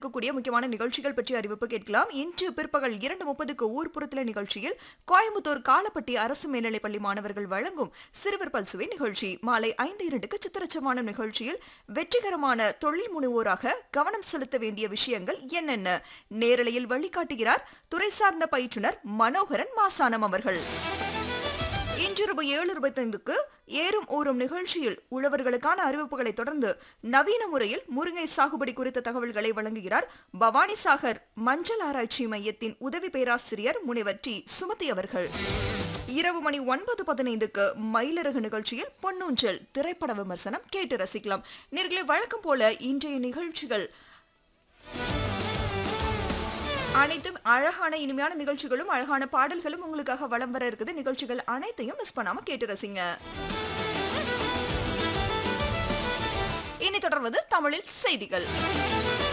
இருக்கக்கூடிய முக்கியமான நிகழ்ச்சிகள் பற்றி அறிவிப்பு கேட்கலாம் இன்று பிற்பகல் இரண்டு முப்பதுக்கு ஊர்ப்புறத்தில நிகழ்ச்சியில் கோயம்புத்தூர் காலப்பட்டி அரசு மேல்நிலைப் பள்ளி மாணவர்கள் வழங்கும் சிறுவர் பல்சுவை நிகழ்ச்சி மாலை ஐந்து இரண்டுக்கு சித்திரச்சமானம் நிகழ்ச்சியில் வெற்றிகரமான தொழில் முனைவோராக கவனம் செலுத்த வேண்டிய விஷயங்கள் என்னென்ன நேரலையில் வழிகாட்டுகிறார் துறை சார்ந்த பயிற்றுனர் மனோகரன் மாசானம் அவர்கள் இன்றிரவு ஏழு இருபத்தைந்துக்கு ஏறும் ஊறும் நிகழ்ச்சியில் உழவர்களுக்கான அறிவிப்புகளை தொடர்ந்து நவீன முறையில் முருங்கை சாகுபடி குறித்த தகவல்களை வழங்குகிறார் பவானி சாகர் மஞ்சள் ஆராய்ச்சி மையத்தின் உதவி பேராசிரியர் முனைவர் டி சுமதி அவர்கள் இரவு மணி ஒன்பது பதினைந்துக்கு மயிலரகு நிகழ்ச்சியில் பொன்னூஞ்சல் திரைப்பட விமர்சனம் கேட்டு ரசிக்கலாம் நேர்களை வழக்கம் போல இன்றைய நிகழ்ச்சிகள் அனைத்தும் அழகான இனிமையான நிகழ்ச்சிகளும் அழகான பாடல்களும் உங்களுக்காக வலம் வர இருக்குது நிகழ்ச்சிகள் அனைத்தையும் மிஸ் பண்ணாம கேட்டு ரசிங்க இனி தொடர்வது தமிழில் செய்திகள்